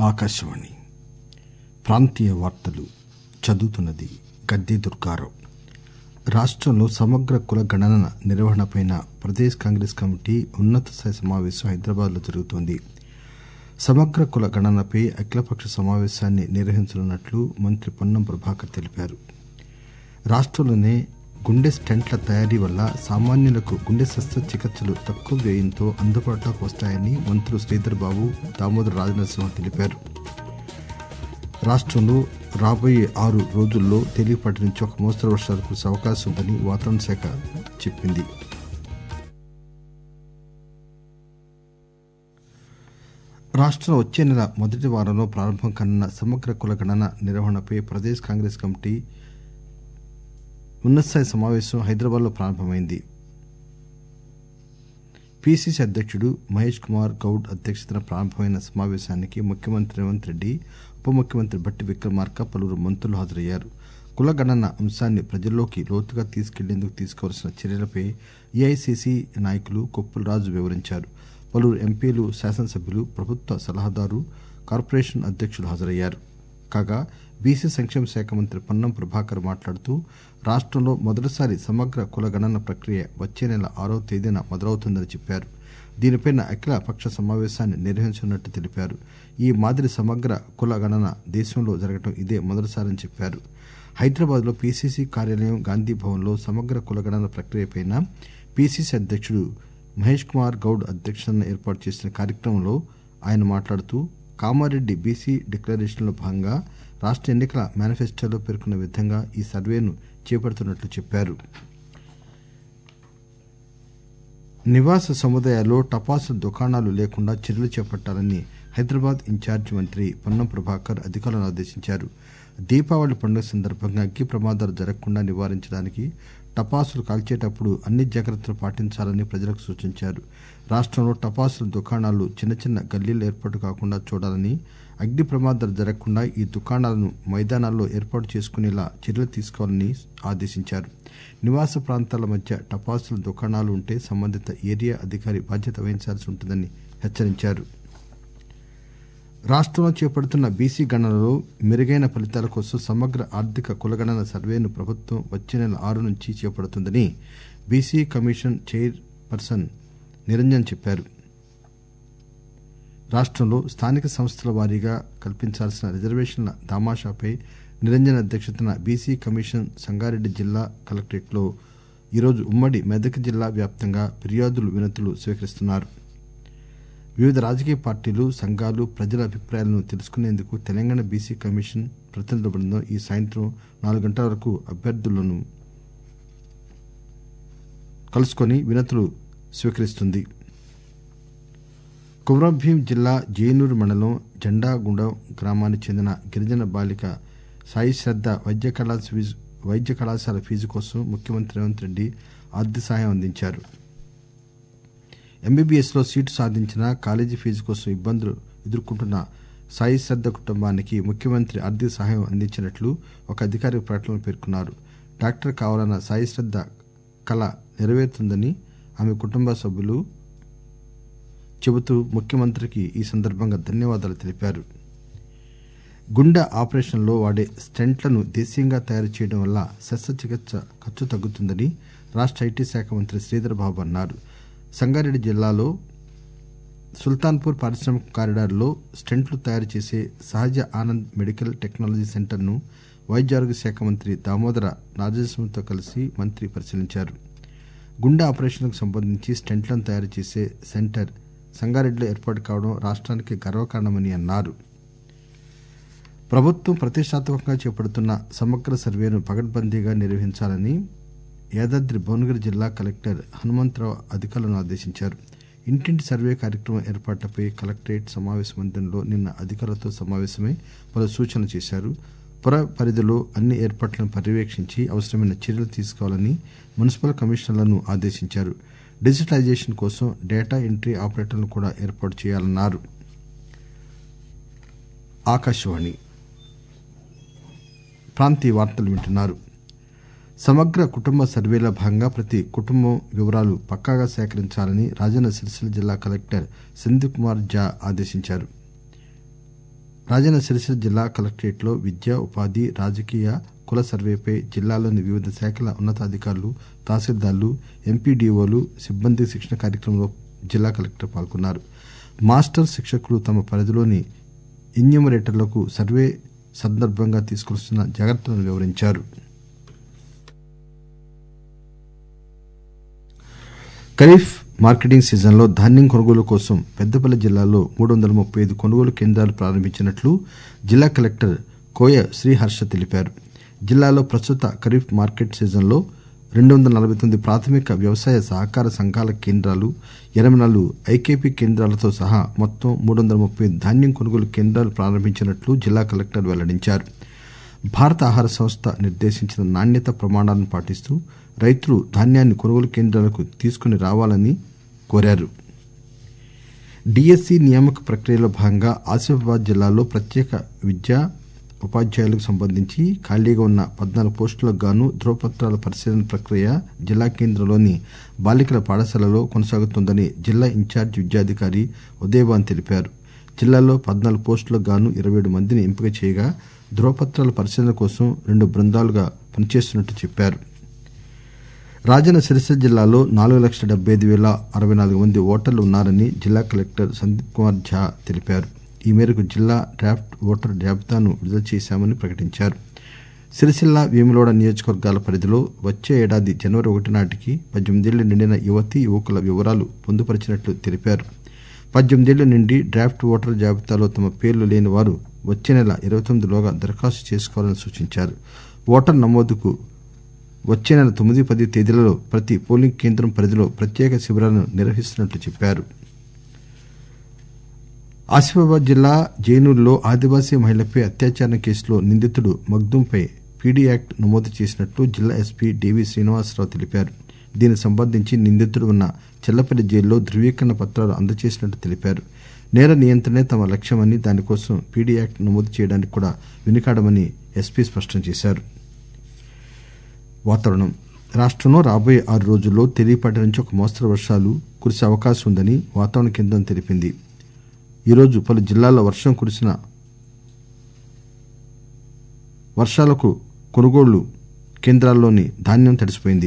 ఆకాశవాణి ప్రాంతీయ వార్తలు చదువుతున్నది గద్దె దుర్గారావు రాష్టంలో సమగ్ర కుల గణన నిర్వహణపై ప్రదేశ్ కాంగ్రెస్ కమిటీ ఉన్నత స్థాయి సమావేశం హైదరాబాద్ లో జరుగుతోంది సమగ్ర కుల గణనపై అఖిలపక్ష సమావేశాన్ని నిర్వహించనున్నట్లు మంత్రి పొన్నం ప్రభాకర్ తెలిపారు రాష్టంలోనే గుండె స్టెంట్ల తయారీ వల్ల సామాన్యులకు గుండె శస్త్రచికిత్సలు తక్కువ వ్యయంతో అందుబాటులోకి వస్తాయని మంత్రులు శ్రీధర్ బాబు దామోదర రాజనరసింహ తెలిపారు రాష్టంలో రాబోయే ఆరు రోజుల్లో తేలికపాటి నుంచి ఒక మోస్తరు వర్షాలు కురిసే అవకాశం ఉందని వాతావరణ శాఖ చెప్పింది రాష్టంలో వచ్చే నెల మొదటి వారంలో ప్రారంభం కానున్న సమగ్ర కుల గణన నిర్వహణపై ప్రదేశ్ కాంగ్రెస్ కమిటీ ఉన్నతస్థాయి సమావేశం హైదరాబాద్ లో ప్రారంభమైంది పిసిసి అధ్యక్షుడు మహేష్ కుమార్ గౌడ్ అధ్యక్షతన ప్రారంభమైన సమావేశానికి ముఖ్యమంత్రి రేవంత్ రెడ్డి ఉప ముఖ్యమంత్రి భట్టి విక్రమార్క పలువురు మంత్రులు హాజరయ్యారు కుల గణన అంశాన్ని ప్రజల్లోకి లోతుగా తీసుకెళ్లేందుకు తీసుకోవాల్సిన చర్యలపై ఏఐసిసి నాయకులు కొప్పుల రాజు వివరించారు పలువురు ఎంపీలు శాసనసభ్యులు ప్రభుత్వ సలహాదారు కార్పొరేషన్ అధ్యక్షులు హాజరయ్యారు కాగా బీసీ సంక్షేమ శాఖ మంత్రి పొన్నం ప్రభాకర్ మాట్లాడుతూ రాష్టంలో మొదటిసారి సమగ్ర కుల గణన ప్రక్రియ వచ్చే నెల ఆరవ తేదీన మొదలవుతుందని చెప్పారు దీనిపై అఖిల పక్ష సమావేశాన్ని నిర్వహించనున్నట్లు తెలిపారు ఈ మాదిరి సమగ్ర కుల గణన దేశంలో జరగడం ఇదే మొదటిసారని చెప్పారు హైదరాబాద్ లో పిసిసి కార్యాలయం గాంధీ భవన్ లో సమగ్ర కుల గణన ప్రక్రియపై పిసిసి అధ్యక్షుడు మహేష్ కుమార్ గౌడ్ అధ్యక్షతన ఏర్పాటు చేసిన కార్యక్రమంలో ఆయన మాట్లాడుతూ కామారెడ్డి బీసీ డిక్లరేషన్ లో భాగంగా రాష్ట ఎన్నికల మేనిఫెస్టోలో పేర్కొన్న విధంగా ఈ సర్వేను చేపడుతున్నట్లు చెప్పారు నివాస సముదాయాల్లో టపాసుల దుకాణాలు లేకుండా చర్యలు చేపట్టాలని హైదరాబాద్ ఇన్ఛార్జి మంత్రి పొన్నం ప్రభాకర్ అధికారులను ఆదేశించారు దీపావళి పండుగ సందర్భంగా అగ్ని ప్రమాదాలు జరగకుండా నివారించడానికి టపాసులు కాల్చేటప్పుడు అన్ని జాగ్రత్తలు పాటించాలని ప్రజలకు సూచించారు రాష్టంలో టపాసుల దుకాణాలు చిన్న చిన్న గల్లీల్లో ఏర్పాటు కాకుండా చూడాలని అగ్ని ప్రమాదాలు జరగకుండా ఈ దుకాణాలను మైదానాల్లో ఏర్పాటు చేసుకునేలా చర్యలు తీసుకోవాలని ఆదేశించారు నివాస ప్రాంతాల మధ్య టపాసుల దుకాణాలు ఉంటే సంబంధిత ఏరియా అధికారి బాధ్యత వహించాల్సి ఉంటుందని హెచ్చరించారు రాష్టంలో చేపడుతున్న బీసీ గణనలో మెరుగైన ఫలితాల కోసం సమగ్ర ఆర్థిక కులగణన సర్వేను ప్రభుత్వం వచ్చే నెల ఆరు నుంచి చేపడుతుందని BC commission chairperson Niranjan చెప్పారు రాష్టంలో స్థానిక సంస్థల వారీగా కల్పించాల్సిన రిజర్వేషన్ల దామాషాపై నిరంజన్ అధ్యక్షతన బీసీ కమిషన్ సంగారెడ్డి జిల్లా కలెక్టరేట్ లో ఈరోజు ఉమ్మడి మెదక్ జిల్లా వ్యాప్తంగా ఫిర్యాదులు వినతులు స్వీకరిస్తున్నారు వివిధ రాజకీయ పార్టీలు సంఘాలు ప్రజల అభిప్రాయాలను తెలుసుకునేందుకు తెలంగాణ బీసీ కమిషన్ ప్రతినిధుల బృందం ఈ సాయంత్రం నాలుగు గంటల వరకు అభ్యర్థులను కలుసుకుని వినతులు స్వీకరిస్తుంది కుమ్రంభీం జిల్లా జేనూరు మండలం జెండాగూడెం గ్రామానికి చెందిన గిరిజన బాలిక సాయి శ్రద్ద వైద్య కళాశాల ఫీజు కోసం ముఖ్యమంత్రి రేవంత్ రెడ్డి ఆర్థిక సాయం అందించారు ఎంబీబీఎస్ లో సీటు సాధించిన కాలేజీ ఫీజు కోసం ఇబ్బందులు ఎదుర్కొంటున్న సాయి శ్రద్ద కుటుంబానికి ముఖ్యమంత్రి ఆర్థిక సహాయం అందించినట్లు ఒక అధికారిక ప్రకటనలో పేర్కొన్నారు డాక్టర్ కావాలన్న సాయి శ్రద్ద కళ నెరవేరుతుందని ఆమె కుటుంబ సభ్యులు చెబుతూ ముఖ్యమంత్రికి ఈ సందర్భంగా ధన్యవాదాలు తెలిపారు గుండె ఆపరేషన్లో వాడే స్టెంట్లను దేశీయంగా తయారు చేయడం వల్ల శస్త్రచికిత్స ఖర్చు తగ్గుతుందని రాష్ట ఐటీ శాఖ మంత్రి శ్రీధర్ బాబు అన్నారు సంగారెడ్డి జిల్లాలో సుల్తాన్పూర్ పారిశ్రామిక కారిడార్లో స్టెంట్లు తయారు చేసే సహజ ఆనంద్ మెడికల్ టెక్నాలజీ సెంటర్ను వైద్యారోగ్య శాఖ మంత్రి దామోదర రాజసింహతో కలిసి మంత్రి పరిశీలించారు గుండె ఆపరేషన్లకు సంబంధించి స్టెంట్లను తయారు చేసే సెంటర్ సంగారెడ్డిలో ఏర్పాటు కావడం రాష్ట్రానికి గర్వకారణమని అన్నారు ప్రభుత్వం ప్రతిష్టాత్మకంగా చేపడుతున్న సమగ్ర సర్వేను పకడ్బందీగా నిర్వహించాలని యాదాద్రి భువనగిరి జిల్లా కలెక్టర్ హనుమంతరావు అధికారులను ఆదేశించారు ఇంటింటి సర్వే కార్యక్రమం ఏర్పాట్లపై కలెక్టరేట్ సమావేశ మందిరంలో నిన్న అధికారులతో సమావేశమై పలు సూచనలు చేశారు పుర పరిధిలో అన్ని ఏర్పాట్లను పర్యవేక్షించి అవసరమైన చర్యలు తీసుకోవాలని మున్సిపల్ కమిషనర్లను ఆదేశించారు డిజిటలైజేషన్ కోసం డేటా ఎంట్రీ ఆపరేటర్లను కూడా ఏర్పాటు చేయాలన్నారు ఆకాశవాణి ప్రాంతీయ వార్తలు వింటున్నారు సమగ్ర కుటుంబ సర్వేలో భాగంగా ప్రతి కుటుంబం వివరాలు పక్కాగా సేకరించాలని రాజన్న సిరిసిల్ల జిల్లా కలెక్టర్ సందీప్ కుమార్ ఝా ఆదేశించారు రాజన్న సిరిసిల్ల జిల్లా కలెక్టరేట్ లో విద్య ఉపాధి రాజకీయ కుల సర్వేపై జిల్లాలోని వివిధ శాఖల ఉన్నతాధికారులు తహసీల్దార్లు ఎంపీడీఓలు సిబ్బంది శిక్షణ కార్యక్రమంలో జిల్లా కలెక్టర్ పాల్గొన్నారు మాస్టర్ శిక్షకులు తమ పరిధిలోని ఇన్యూమరేటర్లకు సర్వే సందర్భంగా తీసుకోవాల్సిన జాగ్రత్తలను వివరించారు ఖరీఫ్ మార్కెటింగ్ సీజన్లో ధాన్యం కొనుగోలు కోసం పెద్దపల్లి జిల్లాలో మూడు వందల ముప్పై ఐదు కొనుగోలు కేంద్రాలు ప్రారంభించినట్లు జిల్లా కలెక్టర్ కోయ శ్రీహర్ష తెలిపారు జిల్లాలో ప్రస్తుత ఖరీఫ్ మార్కెట్ సీజన్లో రెండు వందల నలభై తొమ్మిది ప్రాథమిక వ్యవసాయ సహకార సంఘాల కేంద్రాలు ఎనబై నాలుగు ఐకేపీ కేంద్రాలతో సహా మొత్తం మూడు వందల ముప్పై ధాన్యం కొనుగోలు కేంద్రాలు ప్రారంభించినట్లు జిల్లా కలెక్టర్ వెల్లడించారు భారత ఆహార సంస్థ నిర్దేశించిన నాణ్యత ప్రమాణాలను పాటిస్తూ రైతులు ధాన్యాన్ని కొనుగోలు కేంద్రాలకు తీసుకుని రావాలని కోరారు డిఎస్సి నియామక ప్రక్రియలో భాగంగా ఆసిఫాబాద్ జిల్లాలో ప్రత్యేక విద్యా ఉపాధ్యాయులకు సంబంధించి ఖాళీగా ఉన్న పద్నాలుగు పోస్టులకు గాను ధ్రువపత్రాల పరిశీలన ప్రక్రియ జిల్లా కేంద్రంలోని బాలికల పాఠశాలలో కొనసాగుతోందని జిల్లా ఇన్ఛార్జి విద్యాధికారి ఉదయభాన్ తెలిపారు జిల్లాలో పద్నాలుగు పోస్టులకు గాను ఇరవై ఏడు మందిని ఎంపిక చేయగా ధ్రువపత్రాల పరిశీలన కోసం రెండు బృందాలుగా పనిచేస్తున్నట్టు చెప్పారు రాజన్న సిరిసిల్ల జిల్లాలో నాలుగు లక్షల డెబ్బై ఐదు వేల అరవై నాలుగు మంది ఓటర్లు ఉన్నారని జిల్లా కలెక్టర్ సందీప్ కుమార్ ఝా తెలిపారు ఈ మేరకు జిల్లా డ్రాఫ్ట్ ఓటర్ జాబితాను విడుదల చేశామని ప్రకటించారు సిరిసిల్ల వేములవాడ నియోజకవర్గాల పరిధిలో వచ్చే ఏడాది జనవరి ఒకటి నాటికి పద్దెనిమిదేళ్లు నిండిన యువతీ యువకుల వివరాలు పొందుపరిచినట్లు తెలిపారు పద్దెనిమిదేళ్ల నుండి డ్రాఫ్ట్ ఓటర్ జాబితాలో తమ పేర్లు లేని వారు వచ్చే నెల ఇరవై తొమ్మిదిలోగా దరఖాస్తు చేసుకోవాలని సూచించారు ఓటర్ నమోదుకు వచ్చే నెల తొమ్మిది పది తేదీలలో ప్రతి పోలింగ్ కేంద్రం పరిధిలో ప్రత్యేక శిబిరాలను నిర్వహిస్తున్నట్లు చెప్పారు ఆసిఫాబాద్ జిల్లా జైనూరులో ఆదివాసీ మహిళపై అత్యాచారం కేసులో నిందితుడు మగ్దుంపై పీడీ యాక్ట్ నమోదు చేసినట్లు జిల్లా ఎస్పీ డివి శ్రీనివాసరావు తెలిపారు దీనికి సంబంధించి నిందితుడు ఉన్న చెల్లపల్లి జైల్లో ధృవీకరణ పత్రాలు అందజేసినట్లు తెలిపారు నేర నియంత్రణే తమ లక్ష్యమని దానికోసం పీడీ యాక్ట్ నమోదు చేయడానికి కూడా వెనుకాడమని ఎస్పీ స్పష్టం చేశారు వాతావరణం రాష్టంలో రాబోయే ఆరు రోజుల్లో తేలిపాటి నుంచి ఒక మోస్తరు వర్షాలు కురిసే అవకాశం ఉందని వాతావరణ కేంద్రం తెలిపింది ఈరోజు పలు జిల్లాల్లో వర్షం కురిసిన వర్షాలకు కొనుగోళ్లు కేంద్రాల్లోని ధాన్యం తడిసిపోయింది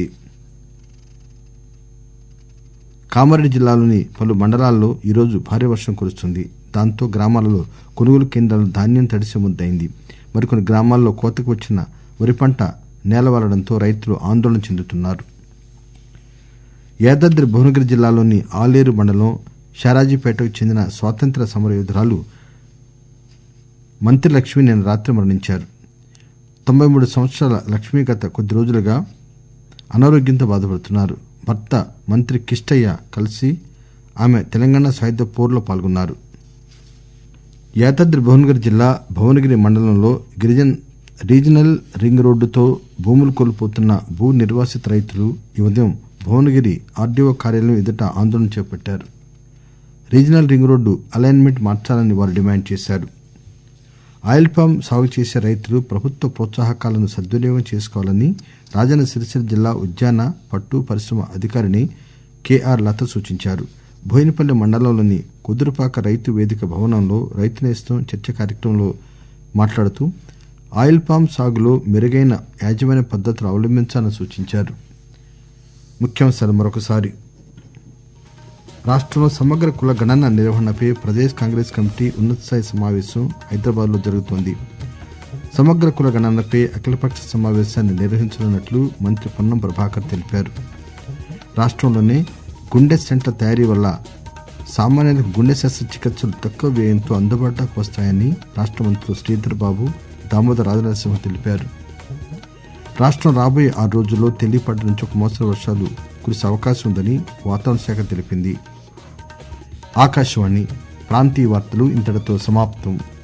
కామారెడ్డి జిల్లాలోని పలు మండలాల్లో ఈరోజు భారీ వర్షం కురుస్తుంది దాంతో గ్రామాలలో కొనుగోలు కేంద్రాల్లో ధాన్యం తడిసి ముద్దయింది మరికొన్ని గ్రామాల్లో కోతకు వచ్చిన వరి పంట నేలవలడంతో రైతులు ఆందోళన చెందుతున్నారు యాదాద్రి భువనగిరి జిల్లాలోని ఆలేరు మండలం షారాజీపేటకు చెందిన స్వాతంత్ర్య సమరయోధురాలు మంత్రి లక్ష్మి నిన్న రాత్రి మరణించారు తొంభై మూడు సంవత్సరాల లక్ష్మి గత కొద్ది రోజులుగా అనారోగ్యంతో బాధపడుతున్నారు భర్త మంత్రి కిష్టయ్య కలిసి ఆమె తెలంగాణ సాయుధ పోరులో పాల్గొన్నారు యాదాద్రి భువనగిరి జిల్లా భువనగిరి మండలంలో గిరిజన్ రీజనల్ రింగ్ రోడ్డుతో భూములు కోల్పోతున్న భూ నిర్వాసిత రైతులు ఈ ఉదయం భువనగిరి ఆర్డీఓ కార్యాలయం ఎదుట ఆందోళన చేపట్టారు రీజనల్ రింగ్ రోడ్డు అలైన్మెంట్ మార్చాలని వారు డిమాండ్ చేశారు ఆయిల్ పామ్ సాగు చేసే రైతులు ప్రభుత్వ ప్రోత్సాహకాలను సద్వినియోగం చేసుకోవాలని రాజన్న సిరిసిల్ల జిల్లా ఉద్యాన పట్టు పరిశ్రమ అధికారిని కెఆర్ లత సూచించారు బోయినపల్లి మండలంలోని కుదురుపాక రైతు వేదిక భవనంలో రైతు నేస్తం చర్చ కార్యక్రమంలో మాట్లాడుతూ ఆయిల్ పామ్ సాగులో మెరుగైన యాజమాన్య పద్దతులు అవలంబించాలని సూచించారు ముఖ్యాంశాలు మరొకసారి రాష్టంలో సమగ్ర కుల గణన నిర్వహణపై ప్రదేశ్ కాంగ్రెస్ కమిటీ ఉన్నతస్థాయి సమావేశం హైదరాబాద్ లో జరుగుతోంది సమగ్ర కుల గణనపై అఖిలపక్ష సమావేశాన్ని నిర్వహించనున్నట్లు మంత్రి పొన్నం ప్రభాకర్ తెలిపారు రాష్టంలోనే గుండె సెంటర్ తయారీ వల్ల సామాన్యులకు గుండె శస్త్రచికిత్సలు తక్కువ వ్యయంతో అందుబాటులోకి వస్తాయని రాష్ట మంత్రులు శ్రీధర్ బాబు దామోదర్ రాజనరసింహ తెలిపారు రాష్టం రాబోయే ఆరు రోజుల్లో తేలిపాటి నుంచి ఒక మోస్తరు వర్షాలు కురిసే అవకాశం ఉందని వాతావరణ శాఖ తెలిపింది ఆకాశవాణి ప్రాంతీయ వార్తలు ఇంతటితో సమాప్తం